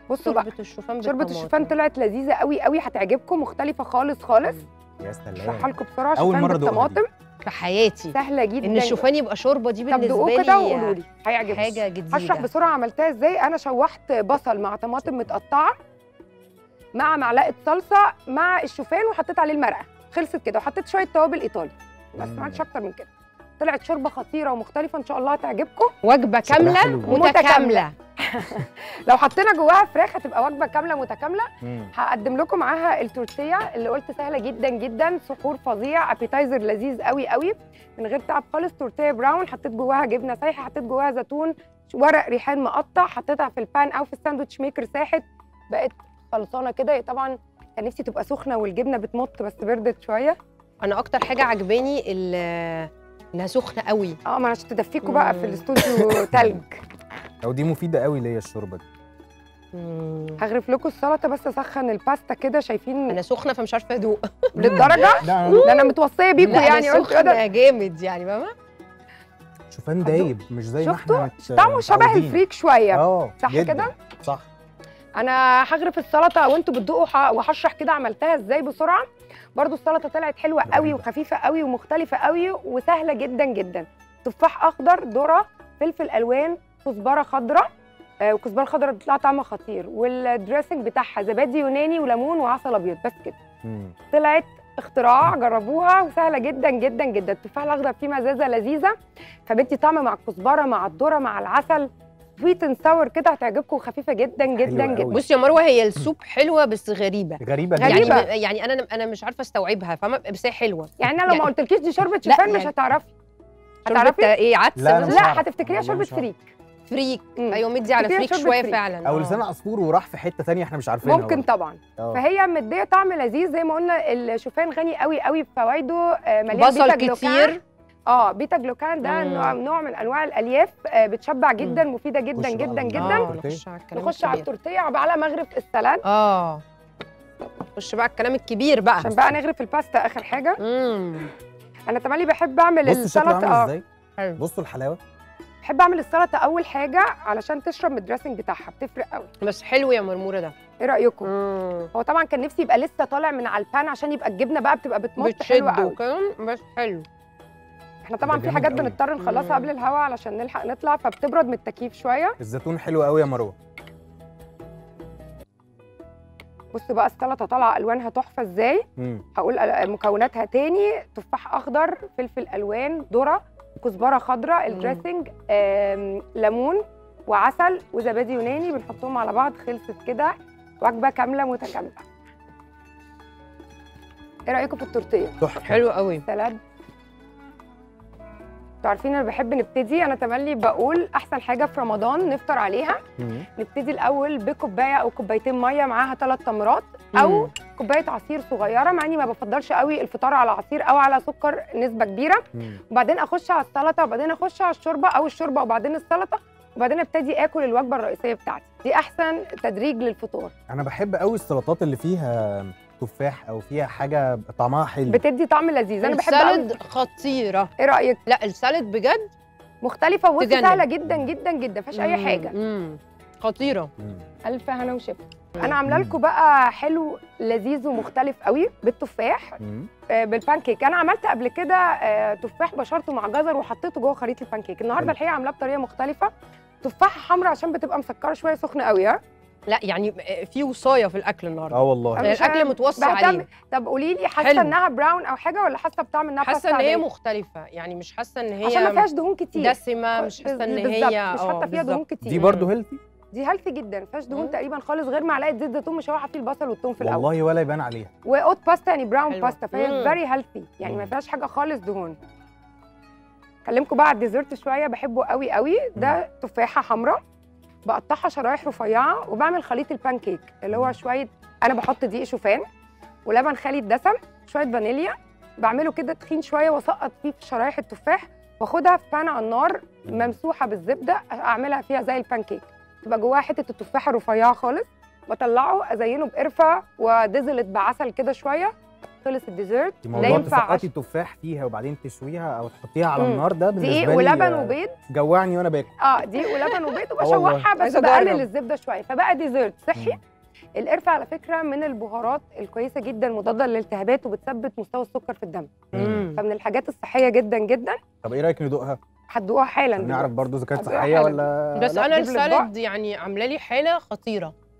بصوا بقى شوربه الشوفان شوربه بالطماطم. الشوفان طلعت لذيذه قوي قوي هتعجبكم مختلفه خالص خالص يا سلام اشرحها لكم بسرعه أول شوفان مرة أدوقها بالطماطم في حياتي سهله جدا ان الشوفان يبقى شوربه دي طب بالنسبه دوقوا لي كده وقولوا لي هيعجبكم حاجه جديده هشرح بسرعه عملتها ازاي انا شوحت بصل مع طماطم متقطعه مع معلقه صلصه مع الشوفان وحطيت عليه المرقه خلصت كده وحطيت شويه توابل ايطالي بس مم. ما عادش اكتر من كده طلعت شوربه خطيره ومختلفه ان شاء الله هتعجبكم وجبه شكلها كامله حلو. متكامله لو حطينا جواها فراخ هتبقى وجبه كامله متكامله مم. هقدم لكم معاها التورتيه اللي قلت سهله جدا جدا سحور فظيع ابيتايزر لذيذ قوي قوي من غير تعب خالص تورتيه براون حطيت جواها جبنه سايحه حطيت جواها زيتون ورق ريحان مقطع حطيتها في البان او في الساندوتش ميكر ساحت بقت خلصانه كده هي طبعا كان نفسي تبقى سخنه والجبنه بتمط بس بردت شويه انا اكتر حاجه عجباني ال- انها سخنه قوي اه ما انا عشان تدفيكوا بقى في مم. الاستوديو تلج او دي مفيده قوي ليا الشوربه دي هغرف لكم السلطه بس اسخن الباستا كده شايفين انا سخنه فمش عارفه ادوق للدرجه لا ده انا متوصيه بيكم لا، يعني أنا قلت كده سخنه جامد يعني فاهمه شوفان دايب مش زي ما شفتوا؟ احنا مت- طعمه شبه متعودين. الفريك شويه اه صح جداً. كده؟ صح انا هغرف السلطه وانتوا بتدوقوا ح- وهشرح كده عملتها ازاي بسرعه برضو السلطه طلعت حلوه قوي جميلة. وخفيفه قوي ومختلفه قوي وسهله جدا جدا تفاح اخضر ذره فلفل الوان كزبره خضراء آه وكزبره خضراء بتطلع طعمها خطير والدريسنج بتاعها زبادي يوناني وليمون وعسل ابيض بس كده مم. طلعت اختراع جربوها وسهله جدا جدا جدا التفاح الاخضر فيه مزازه لذيذه فبدي طعم مع الكزبره مع الذره مع العسل سويت اند ساور كده هتعجبكم خفيفه جدا جدا حلوة جدا قوي. بصي يا مروه هي السوب حلوه بس غريبه غريبه غريبة. جدا يعني يعني انا انا مش عارفه استوعبها فاهمه بس هي حلوه يعني انا لو ما يعني- قلتلكيش دي شوربه لا، شوفان مش يعني- هتعرفي شوربه هتعرفي ايه عدس لا، أنا مثلاً؟ مش لا هعرف. هتفتكريها والله شوربه مش هعرف. فريك فريك مم. ايوه مدي على فيها فريك شوربة شويه فريك. فعلا او آه. لسان عصفور وراح في حته ثانيه احنا مش عارفينها ممكن برضه. طبعا آه. فهي مديه طعم لذيذ زي ما قلنا الشوفان غني قوي قوي بفوائده آه، مليان بصل بيتا جلوكان. كتير اه بيتا جلوكان ده مم. نوع نوع من انواع الالياف آه، بتشبع جدا مفيده جدا خش بقى جدا على جدا اه التورتيه. نخش على الكلام نخش على الكبير. التورتيه على مغرف السلاد اه خش بقى الكلام الكبير بقى عشان بقى نغرف الباستا اخر حاجه امم انا تملي بحب اعمل بصوا شكله عامل السلطه اه ازاي حلو. بصوا الحلاوه بحب اعمل السلطه اول حاجه علشان تشرب من الدريسنج بتاعها بتفرق قوي بس حلو يا مرموره ده ايه رايكم امم هو طبعا كان نفسي يبقى لسه طالع من على البان عشان يبقى الجبنه بقى بتبقى بتمط حلوه بتشد قوي وكده بس حلو احنا طبعا ده في جامد حاجات قوي. بنضطر نخلصها مم. قبل الهوا علشان نلحق نطلع فبتبرد من التكييف شويه الزيتون حلو قوي يا مروه بصوا بقى السلطه طالعه الوانها تحفه ازاي مم. هقول ال- مكوناتها تاني تفاح اخضر فلفل الوان ذره كزبره خضراء مم. الدريسنج آم، ليمون وعسل وزبادي يوناني بنحطهم على بعض خلصت كده وجبه كامله متكامله ايه رايكم في التورتيه تحفه حلو قوي سلاد انتوا عارفين انا بحب نبتدي انا تملي بقول احسن حاجه في رمضان نفطر عليها مم. نبتدي الاول بكوبايه او كوبايتين ميه معاها ثلاث تمرات او مم. كوبايه عصير صغيره مع اني ما بفضلش قوي الفطار على عصير او على سكر نسبه كبيره مم. وبعدين اخش على السلطه وبعدين اخش على الشوربه او الشوربه وبعدين السلطه وبعدين ابتدي اكل الوجبه الرئيسيه بتاعتي دي احسن تدريج للفطور انا بحب قوي السلطات اللي فيها تفاح او فيها حاجه طعمها حلو بتدي طعم لذيذ انا بحب قوي السالد خطيره ايه رايك لا السالد بجد مختلفه وبصي تجنن. سهله جدا جدا جدا مفيهاش اي حاجه امم خطيره مم. الف هنا وشفا مم. انا عامله لكم بقى حلو لذيذ ومختلف قوي بالتفاح مم. آه، بالبانكيك انا عملت قبل كده آه، تفاح بشرته مع جزر وحطيته جوه خليط البانكيك النهارده حلو. الحقيقه عاملاه بطريقه مختلفه تفاحه حمراء عشان بتبقى مسكره شويه سخنه قوي ها لا يعني في وصايه في الاكل النهارده اه والله أنا مش الاكل عارف- متوصي بهتم- عليه طب قولي لي حاسه حلو. انها براون او حاجه ولا حاسه بطعم انها حاسه باستا ان هي عادية؟ مختلفه يعني مش حاسه ان هي عشان ما فيهاش دهون كتير دسمه مش حاسه ان بالظبط، هي مش اه حاطه فيها دهون بالظبط. كتير دي برضو هيلثي دي هيلثي جدا ما فيهاش دهون مم. تقريبا خالص غير معلقه زيت زيتون مشوحه فيه البصل والثوم في الاول والله ولا يبان عليها واوت باستا يعني براون حلوة. باستا فهي مم. فيري هيلثي يعني ما مم. فيهاش حاجه خالص دهون اكلمكم بقى على الديزرت شويه بحبه قوي قوي ده تفاحه حمراء بقطعها شرايح رفيعه وبعمل خليط البانكيك اللي هو شويه انا بحط دقيق شوفان ولبن خالي الدسم شويه فانيليا بعمله كده تخين شويه واسقط فيه في شرايح التفاح واخدها في بان على النار ممسوحه بالزبده اعملها فيها زي البانكيك تبقى جواها حته التفاحه رفيعه خالص بطلعه ازينه بقرفه ودزلت بعسل كده شويه خلص الديزرت دي ده موضوع ينفع تسقطي عش... التفاح فيها وبعدين تشويها او تحطيها على مم. النار ده بالنسبه دقيق لي ولبن آه، وبيض جوعني وانا باكل اه دقيق ولبن وبيض آه والله. وبشوحها بس عايزة بقلل أجرب. الزبده شويه فبقى ديزرت صحي مم. القرفه على فكره من البهارات الكويسه جدا مضاده للالتهابات وبتثبت مستوى السكر في الدم مم. فمن الحاجات الصحيه جدا جدا طب ايه رايك ندوقها هتدوقها حالا نعرف دلوقتي. برضو اذا كانت هدوقها صحيه حالا. ولا بس لا، انا جيب لي أطباق. السالد يعني عامله لي حاله خطيره